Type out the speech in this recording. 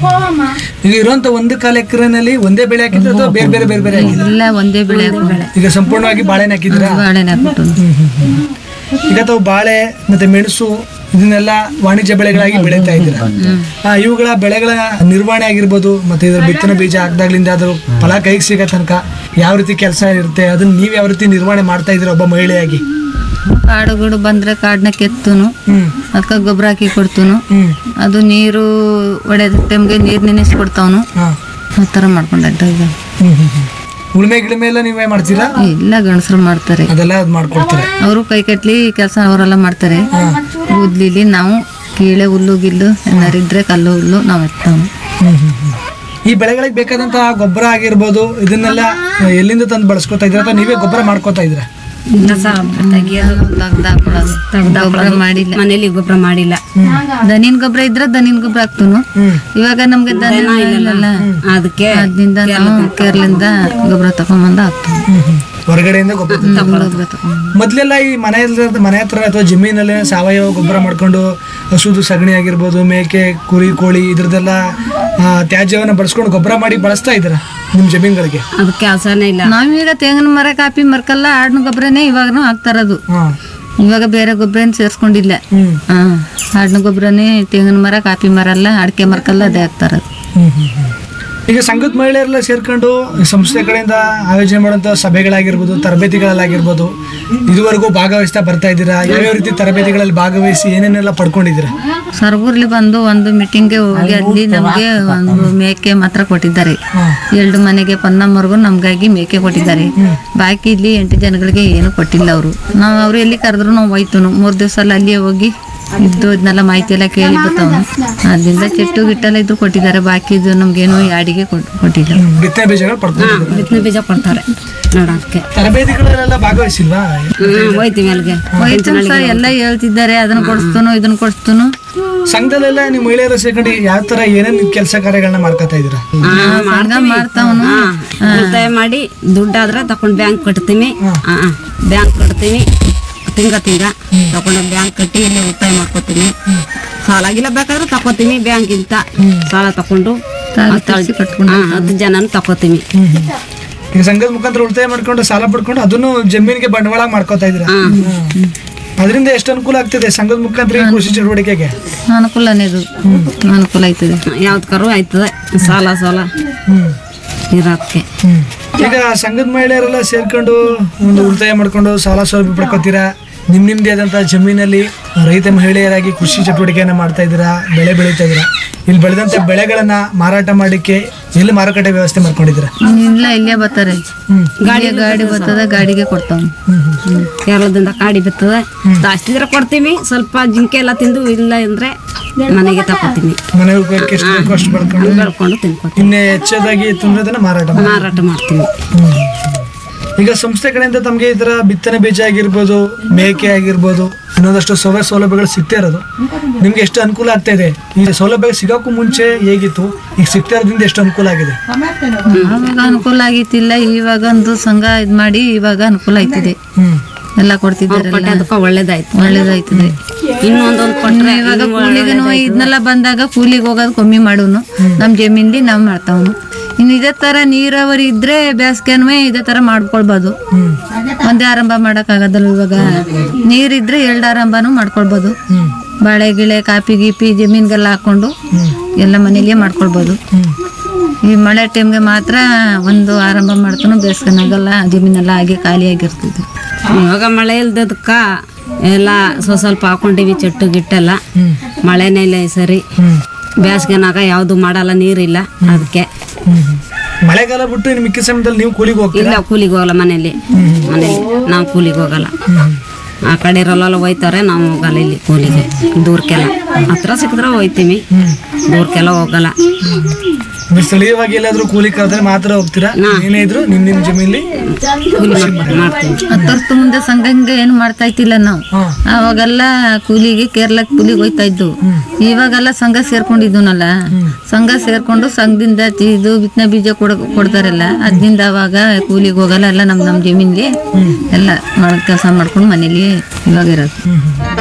ಈಗ ಇರುವಂತ ಒಂದು ಕಾಲ ಎಕರೆನಲ್ಲಿ ಒಂದೇ ಬೆಳೆ ಹಾಕಿದ್ರೆ ಅಥವಾ ಬೇರೆ ಬೇರೆ ಬೇರೆ ಬೇರೆ ಹಾಕಿದ್ರೆ ಎಲ್ಲ ಒಂದೇ ಬೆಳೆ ಬೆಳೆ ಈಗ ಸಂಪೂರ್ಣವಾಗಿ ಬಾಳೆನ ಹಾಕಿದ್ರ ಬಾಳೆನ ಹಾಕ್ಬಿಟ್ಟು ಈಗ ತಾವು ಬಾಳೆ ಮತ್ತೆ ಮೆಣಸು ಇದನ್ನೆಲ್ಲ ವಾಣಿಜ್ಯ ಬೆಳೆಗಳಾಗಿ ಬೆಳೀತಾ ಇದ್ದೀರಾ ಆ, ಇವುಗಳ ಬೆಳೆಗಳ ನಿರ್ವಹಣೆ ಆಗಿರ್ಬೋದು ಮತ್ತೆ ಇದ್ರ ಬಿತ್ತನೆ ಬೀಜ ಹಾಕ್ದಾಗ್ಲಿಂದ ಅದು ಫಲ ಕೈಗೆ ಸಿಗೋ ತನಕ ಯಾವ ರೀತಿ ಕೆಲಸ ಇರುತ್ತೆ ಅದನ್ನ ನೀವು ಯಾವ ರೀತಿ ನಿರ್ವಹಣೆ ಮಾಡ್ತಾ ಇದ್ದೀರಾ ಒಬ್ಬ ಮಹಿಳೆಯಾಗಿ ಕಾಡು ಗಿಡು ಬಂದ್ರೆ ಕಾಡನ್ನ ಕೆತ್ತುನು ಹ್ಮ್ ಅದಕ್ಕೆ ಗೊಬ್ಬರ ಹಾಕಿ ಕೊಡ್ತುನು ಹ್ಮ್ ಅದು ನೀರು ಒಡೆದ ಟೈಮ್ಗೆ ನೀರು ನೆನೆಸ್ಕೊಡ್ತಾವನು ಹಾ ಆ ಥರ ಮಾಡ್ಕೊಂಡಾಯ್ತು ಈಗ ಹ್ಮ್ ಹ್ಮ್ ಹ್ಮ್. ಉಳುಮೆ ಗಿಳುಮೆ ಎಲ್ಲ ನೀವೇ ಮಾಡ್ತೀರಾ ಎಲ್ಲ ಗಂಡಸರು ಮಾಡ್ತಾರೆ ಅದೆಲ್ಲ ಅದ್ ಮಾಡ್ಕೊಡ್ತಾರೆ ಅವರು ಕೈ ಕಟ್ಲಿ ಕೆಲಸ ಅವರೆಲ್ಲ ಮಾಡ್ತಾರೆ ಕೂದ್ಲಿಲಿ ನಾವು ಕೀಳೆ ಹುಲ್ಲು ಗಿಲ್ಲು ಏನಾರು ಇದ್ರೆ ಕಲ್ಲು ಹುಲ್ಲು ನಾವು ಎತ್ತಾವು ಹ್ಮ್ ಹ್ಮ್ ಹ್ಮ್. ಈ ಬೆಳೆಗಳಿಗೆ ಬೇಕಾದಂತಹ ಗೊಬ್ಬರ ಆಗಿರ್ಬೋದು ಇದನ್ನೆಲ್ಲ ಎಲ್ಲಿಂದ ತಂದು ಬಳಸ್ಕೊತಾ ಇದ್ದೀರಾ ಅಥವಾ ನೀವೇ ಗೊಬ್ಬರ ಮಾಡ್ಕೊತಾ ಇದ್ದೀರಾ ತೆಗ್ದಾಕೊಡೋದು ಗೊಬ್ಬರ ಮಾಡಿಲ್ಲ ಮನೇಲಿ ಗೊಬ್ಬರ ಮಾಡಿಲ್ಲ ದನಿನ್ ಗೊಬ್ಬರ ಇದ್ರೆ ದನಿನ್ ಗೊಬ್ಬರ ಹಾಕ್ತುನು ಹ್ಮ್ ಇವಾಗ ನಮ್ಗೆ ದನ ಇಲ್ಲಲ್ಲ ಅದಕ್ಕೆ ಅದರಿಂದ ನಾವು ಕೇರಳಿಂದ ಗೊಬ್ಬರ ತಗೊಂಬಂದು ಹಾಕ್ತೀವಿ ಹ್ಮ್ ಹ್ಮ್. ಹೊರಗಡೆಯಿಂದ ಗೊಬ್ಬರ ತಂದು ಗೊಬ್ಬರ ತಗೊಂಡು ಮೊದ್ಲೆಲ್ಲ ಈ ಮನೆ ಹತ್ರ- ಮನೆ ಹತ್ರ ಅಥವಾ ಜಮೀನಲ್ಲಿ ಸಾವಯವ ಗೊಬ್ಬರ ಮಾಡ್ಕೊಂಡು ಹಸುದು ಸಗಣಿ ಆಗಿರ್ಬೋದು ಮೇಕೆ ಕುರಿ ಕೋಳಿ ಇದ್ರದ್ದೆಲ್ಲ ಆ, ತ್ಯಾಜ್ಯವನ್ನ ಬಳಸ್ಕೊಂಡು ಗೊಬ್ಬರ ಮಾಡಿ ಬಳಸ್ತಾ ಇದ್ದೀರಾ ನಿಮ್ ಜಮೀನ್ಗಳಿಗೆ ಅದಕ್ಕೆ ಕೆಲಸನೇ ಇಲ್ಲ ನಾವೀಗ ತೆಂಗಿನ ಮರ ಕಾಪಿ ಮರಕಲ್ಲ ಆಡಿನ ಗೊಬ್ಬರನೇ ಇವಾಗನು ಹಾಕ್ತಾರದು ಹಾ ಇವಾಗ ಬೇರೆ ಗೊಬ್ಬರ ಏನು ಸೇರಿಸ್ಕೊಂಡಿಲ್ಲ ಹ್ಮ್ ಹಾ ಆಡಿನ ಗೊಬ್ಬರನೇ ತೆಂಗಿನ ಮರ ಕಾಪಿ ಮರ ಎಲ್ಲ ಅಡಿಕೆ ಮರಕಲ್ಲ ಅದೇ ಹಾಕ್ತಾರದು ಹ್ಮ್ ಹ್ಮ್ ಹ್ಮ್. ಈಗ ಸಂಘದ ಮಹಿಳೆಯರೆಲ್ಲ ಸೇರ್ಕೊಂಡು ಸಂಸ್ಥೆ ಕಡೆಯಿಂದ ಆಯೋಜನೆ ಮಾಡುವಂತ ಸಭೆಗಳಾಗಿರ್ಬೋದು ತರಬೇತಿಗಳಲ್ಲಾಗಿರ್ಬೋದು ಇದುವರೆಗೂ ಭಾಗವಹಿಸ್ತಾ ಬರ್ತಾ ಇದ್ದೀರಾ ಯಾವ್ಯಾವ ರೀತಿ ತರಬೇತಿಗಳಲ್ಲಿ ಭಾಗವಹಿಸಿ ಏನೇನೆಲ್ಲ ಪಡ್ಕೊಂಡಿದ್ದೀರಾ ಸರ್ಗೂರ್ಲಿ ಬಂದು ಒಂದು ಮೀಟಿಂಗ್ಗೆ ಹೋಗಿ ಅಲ್ಲಿ ನಮಗೆ ಒಂದು ಮೇಕೆ ಮಾತ್ರ ಕೊಟ್ಟಿದ್ದಾರೆ ಹಾ ಎರಡು ಮನೆಗೆ ಪನ್ನಮ್ಮರ್ಗು ನಮ್ಗಾಗಿ ಮೇಕೆ ಕೊಟ್ಟಿದ್ದಾರೆ ಬಾಕಿ ಇಲ್ಲಿ ಎಂಟು ಜನಗಳಿಗೆ ಏನು ಕೊಟ್ಟಿಲ್ಲ ಅವರು ನಾವು ಅವ್ರು ಎಲ್ಲಿ ಕರೆದ್ರು ನಾವು ಹೋಯ್ತುನು ಮೂರು ದಿವಸ ಅಲ್ಲಿ ಅಲ್ಲಿಯೇ ಹೋಗಿ ಇದ್ದು ಇದನ್ನೆಲ್ಲ ಮಾಹಿತಿ ಎಲ್ಲ ಕೇಳಿ ಬರ್ತಾವ ಅದರಿಂದ ಚೆಟ್ಟು ಗಿಟ್ಟೆಲ್ಲ ಇದ್ದು ಕೊಟ್ಟಿದ್ದಾರೆ ಬಾಕಿ ಇದು ನಮ್ಗೇನು ಯಾಡಿಗೆ ಕೊಟ್- ಕೊಟ್ಟಿಲ್ಲ ಹ್ಮ್. ಬಿತ್ತನೆ ಬೀಜಗಳು ಪಡ್ಕೊಂಡಿದ್ದೀರಾ ಬಿತ್ತನೆ ಬೀಜ ಕೊಡ್ತಾರೆ ನೋಡೋದಕ್ಕೆ ತರಬೇತಿಗಳಲ್ಲೆಲ್ಲ ಭಾಗವಹಿಸಿಲ್ವಾ ಹ್ಮ್ ಹೋಯ್ತೀವಿ ಅಲ್ಲಿಗೆ ಹೋಯ್ತು ಸಹ ಎಲ್ಲ ಹೇಳ್ತಿದ್ದಾರೆ ಅದನ್ನ ಕೊಡಿಸ್ತನು ಇದನ್ನ ಕೊಡಿಸ್ತನು ಸಂಘದಲ್ಲೆಲ್ಲ ನೀವು ಮಹಿಳೆಯರು ಸೇರ್ಕೊಂಡು ಯಾವ ತರ ಏನೇನು ಕೆಲಸ ಕಾರ್ಯಗಳನ್ನ ಮಾಡ್ಕೊತಾ ಇದ್ದೀರಾ ಸಂಘ ಮಾಡ್ತಾವನು ಉಳಿತಾಯ ಮಾಡಿ ದುಡ್ಡಾದ್ರೆ ತಕೊಂಡ್ ಬ್ಯಾಂಕ್ ಕಟ್ತೀವಿ ಬ್ಯಾಂಕ್ ಕಟ್ತೀವಿ ತಿಂಗ ತಿಂಗ ತಗೊಂಡು ಬ್ಯಾಂಕ್ ಕಟ್ಟಿ ಇಲ್ಲಿ ಉಳಿತಾಯ ಮಾಡ್ಕೋತೀವಿ ಸಾಲ ಗಿಲ ಬೇಕಾದ್ರೆ ತಕೋತೀವಿ ಬ್ಯಾಂಕಿಂದ ಸಾಲ ತಕೊಂಡು ತೀರ್ಸಿ ಕಟ್ಕೊಂಡು ಹಾ, ಹತ್ತು ಜನನು ತಕೋತೀವಿ ಈಗ ಸಂಘದ ಮುಖಾಂತರ ಉಳಿತಾಯ ಮಾಡ್ಕೊಂಡು ಸಾಲ ಪಡ್ಕೊಂಡು ಅದನ್ನು ಜಮೀನಿಗೆ ಬಂಡವಾಳ ಮಾಡ್ಕೋತಾ ಇದ್ದೀರಾ ಅದರಿಂದ ಎಷ್ಟು ಅನುಕೂಲ ಆಗ್ತಿದೆ ಸಂಘದ ಮುಖಾಂತರ ಈ ಕೃಷಿ ಚಟುವಟಿಕೆಗೆ ಅನುಕೂಲನೇ ಇದು ಅನುಕೂಲ ಆಯ್ತದೆ ಯಾವ್ದಕ್ಕಾರು ಆಯ್ತದೆ ಸಾಲ ಸಾಲ ಹ್ಮ್ ಇರೋದಕ್ಕೆ ಹ್ಮ್. ಈಗ ಸಂಘದ ಮಹಿಳೆಯರೆಲ್ಲ ಸೇರ್ಕೊಂಡು ಒಂದು ಉಳಿತಾಯ ಮಾಡ್ಕೊಂಡು ಸಾಲ ಸೌಲಭ್ಯ ಪಡ್ಕೋತೀರಾ ನಿಮ್ ನಿಮ್ದೇ ಆದಂತ ಜಮೀನಲ್ಲಿ ರೈತ ಮಹಿಳೆಯರಾಗಿ ಕೃಷಿ ಚಟುವಟಿಕೆಯನ್ನ ಮಾಡ್ತಾ ಇದ್ದೀರಾ ಬೆಳೆ ಬೆಳೀತಾ ಇದ್ದೀರಾ ಇಲ್ಲಿ ಬೆಳೆದಂತ ಬೆಳೆಗಳನ್ನ ಮಾರಾಟ ಮಾಡಲಿಕ್ಕೆ ಎಲ್ಲಿ ಮಾರುಕಟ್ಟೆ ವ್ಯವಸ್ಥೆ ಮಾಡ್ಕೊಂಡಿದ್ದೀರಾ ಇಲ್ಲ ಇಲ್ಲೇ ಬರ್ತಾರೆ ಹ್ಮ್ ಗಾಡಿ ಗಾಡಿ ಬರ್ತದ ಗಾಡಿಗೆ ಕೊಡ್ತಾವ ಕೇರಳದಿಂದ ಕಾಡಿ ಬಿತ್ತದ ಜಾಸ್ತಿ ಇದ್ರೆ ಕೊಡ್ತೀವಿ ಸ್ವಲ್ಪ ಜಿಂಕೆ ಎಲ್ಲ ತಿಂದು ಇಲ್ಲ ಅಂದ್ರೆ ಮನೆಗೆ ತಕೋತೀವಿ ಮನೆ ಉಪಯೋಗಕ್ಕೆ ಎಷ್ಟು ಬೇಕೋ ಅಷ್ಟು ಬೆಳ್ಕೊಂಡು ಬೆಳ್ಕೊಂಡು ತಿನ್ಕೋತೀವಿ ಇನ್ನೇ ಹೆಚ್ಚದಾಗಿ ತುಂದ್ರೆ ಅದನ್ನ ಮಾರಾಟ ಮಾಡಿ ಮಾರಾಟ ಮಾಡ್ತೀವಿ ಈಗ ಸಂಸ್ಥೆ ಕಡೆಯಿಂದ ತಮಗೆ ಈ ತರ ಬಿತ್ತನೆ ಬೀಜ ಆಗಿರ್ಬೋದು ಮೇಕೆ ಆಗಿರ್ಬೋದು ಇನ್ನೊಂದಷ್ಟು ಸೌಲಭ್ಯ ಸೌಲಭ್ಯಗಳು ಸಿಗ್ತಾ ಇರೋದು ನಿಮ್ಗೆ ಎಷ್ಟು ಅನುಕೂಲ ಆಗ್ತಾ ಇದೆ ಈ ಸೌಲಭ್ಯ ಸಿಗೋಕ್ಕೂ ಮುಂಚೆ ಹೇಗಿತ್ತು ಈಗ ಸಿಗ್ತಾ ಇರೋದ್ರಿಂದ ಎಷ್ಟು ಅನುಕೂಲ ಆಗಿದೆ ಆವಾಗ ಅನುಕೂಲ ಆಗಿತ್ತಿಲ್ಲ ಇವಾಗ ಒಂದು ಸಂಘ ಇದ್ ಮಾಡಿ ಇವಾಗ ಅನುಕೂಲ ಆಯ್ತಿದೆ ಹ್ಮ್ ಎಲ್ಲ ಕೊಡ್ತಿದ್ದಾರೆ ಕೊಟ್ಟೆ ಅದಕ್ಕೆ ಒಳ್ಳೇದಾಯ್ತು ಒಳ್ಳೇದಾಯ್ತದೆ ಇನ್ನೊಂದೊಂದು ಕೊಟ್ರೆ ಇವಾಗ ಕೂಲಿಗೂ ಇದನ್ನೆಲ್ಲ ಬಂದಾಗ ಕೂಲಿಗೆ ಹೋಗೋದು ಕಮ್ಮಿ ಮಾಡುನು ನಮ್ ಜಮೀನ್ಲಿ ನಾವ್ ಮಾಡ್ತಾವನು ಇನ್ನು ಇದೇ ತರ ನೀರಾವರಿ ಇದ್ರೆ ಬೇಸಿಗೆನೂ ಇದೇ ತರ ಮಾಡ್ಕೊಳ್ಬೋದು ಒಂದೇ ಆರಂಭ ಮಾಡಕ್ ಆಗೋದಲ್ಲ ಇವಾಗ ನೀರಿದ್ರೆ ಎರಡು ಆರಂಭನೂ ಮಾಡ್ಕೊಳ್ಬೋದು ಬಾಳೆ ಗಿಳೆ ಕಾಪಿ ಗೀಪಿ ಜಮೀನ್ಗೆಲ್ಲ ಹಾಕೊಂಡು ಎಲ್ಲ ಮನೇಲಿಯೇ ಮಾಡ್ಕೊಳ್ಬೋದು ಈ ಮಳೆ ಟೈಮ್ಗೆ ಮಾತ್ರ ಒಂದು ಆರಂಭ ಮಾಡ್ತಾನು ಬೇಸಿಗೆನಾಗಲ್ಲ ಜಮೀನೆಲ್ಲ ಹಾಗೆ ಖಾಲಿಯಾಗಿರ್ತದೆ ಇವಾಗ ಮಳೆ ಇಲ್ದದಕ್ಕ ಎಲ್ಲ ಸ್ವ ಸ್ವಲ್ಪ ಹಾಕೊಂಡಿವಿ ಚೆಟ್ಟು ಗಿಟ್ಟೆಲ್ಲ ಮಳೆನೇ ಇಲ್ಲ ಈ ಸರಿ ಬೇಸಿಗೆನಾಗ ಯಾವುದು ಮಾಡಲ್ಲ ನೀರಿಲ್ಲ ಅದಕ್ಕೆ ಮಳೆಗಾಲ ಬಿಟ್ಟು ಇನ್ನು ಮಿಕ್ಕ ಸಮಯದಲ್ಲಿ ನೀವು ಕೂಲಿಗೆ ಹೋಗ್ತೀರಾ ಇಲ್ಲ ಕೂಲಿಗೆ ಹೋಗಲ್ಲ ಮನೇಲಿ ಮನೇಲಿ ನಾವು ಕೂಲಿಗೆ ಹೋಗಲ್ಲ ಆ ಕಡೆ ಇರೋಲ್ಲ ಹೋಯ್ತಾರೆ ನಾವು ಹೋಗಲ್ಲ ಇಲ್ಲಿ ಕೂಲಿಗೆ ದೂರಕ್ಕೆಲ್ಲ ಹತ್ರ ಸಿಕ್ಕಿದ್ರೆ ಹೋಯ್ತೀವಿ ದೂರಕ್ಕೆಲ್ಲ ಹೋಗಲ್ಲ ನೀವು ಸ್ಥಳೀಯವಾಗಿ ಎಲ್ಲಾದ್ರೂ ಕೂಲಿ ಕರೆದ್ರೆ ಮಾತ್ರ ಹೋಗ್ತೀರಾ ಏನೇ ಇದ್ರು ನಿಮ್ ನಿಮ್ ಜಮೀನಲ್ಲಿ ಕೂಲಿ ಮಾಡ್- ಮಾಡ್ತೀವಿ ಹತ್ತು ವರ್ಷದ ಮುಂದೆ ಸಂಘ ಹಿಂಗೆ ಏನು ಮಾಡ್ತಾ ಇತ್ತಿಲ್ಲ ನಾವು ಹಾ ಅವಾಗೆಲ್ಲ ಕೂಲಿಗೆ ಕೇರಳಕ್ಕೆ ಕೂಲಿಗೆ ಹೋಯ್ತಾ ಇದ್ದು ಇವಾಗೆಲ್ಲ ಸಂಘ ಸೇರ್ಕೊಂಡಿದ್ವನಲ್ಲ ಸಂಘ ಸೇರ್ಕೊಂಡು ಸಂಘದಿಂದ ತಿ- ಇದು ಬಿತ್ತನೆ ಬೀಜ ಕೊಡ ಕೊಡ್ತಾರಲ್ಲ ಅದರಿಂದ ಅವಾಗ ಕೂಲಿಗೆ ಹೋಗಲ್ಲ ಎಲ್ಲ ನಮ್ ನಮ್ ಜಮೀನ್ಗೆ ಎಲ್ಲ ಕೆಲಸ ಮಾಡ್ಕೊಂಡು ಮನೇಲಿ ಇವಾಗ ಇರೋದು ಹ್ಮ್ ಹ್ಮ್